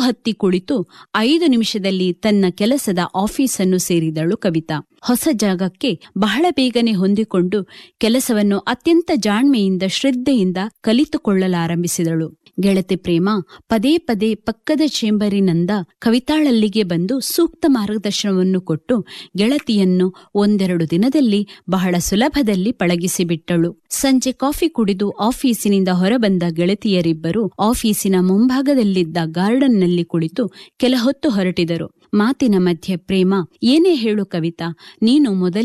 ಹತ್ತಿ ಕುಳಿತು ಐದು ನಿಮಿಷದಲ್ಲಿ ತನ್ನ ಕೆಲಸದ ಆಫೀಸನ್ನು ಸೇರಿದಳು ಕವಿತಾ ಹೊಸ ಜಾಗಕ್ಕೆ ಬಹಳ ಬೇಗನೆ ಹೊಂದಿಕೊಂಡು ಕೆಲಸವನ್ನು ಅತ್ಯಂತ ಜಾಣ್ಮೆಯಿಂದ ಶ್ರದ್ಧೆಯಿಂದ ಕಲಿತುಕೊಳ್ಳಲಾರಂಭಿಸಿದಳು ಗೆಳತಿ ಪ್ರೇಮ ಪದೇ ಪದೇ ಪಕ್ಕದ ಚೇಂಬರಿನಿಂದ ಕವಿತಾಳಲ್ಲಿಗೆ ಬಂದು ಸೂಕ್ತ ಮಾರ್ಗದರ್ಶನವನ್ನು ಕೊಟ್ಟು ಗೆಳತಿಯನ್ನು ಒಂದೆರಡು ದಿನದಲ್ಲಿ ಬಹಳ ಸುಲಭದಲ್ಲಿ ಪಳಗಿಸಿಬಿಟ್ಟಳು ಸಂಜೆ ಕಾಫಿ ಕುಡಿದು ಆಫೀಸಿನಿಂದ ಹೊರಬಂದ ಗೆಳತಿಯರಿಬ್ಬರು ಆಫೀಸಿನ ಮುಂಭಾಗದಲ್ಲಿದ್ದ ಗಾರ್ಡನ್ನಲ್ಲಿ ಕುಳಿತು ಕೆಲ ಹೊತ್ತು ಹೊರಟಿದರು ಮಾತಿನ ಮಧ್ಯೆ ಪ್ರೇಮ ಏನೇ ಹೇಳು ಕವಿತಾ ನೀನು ಮೊದಲೇ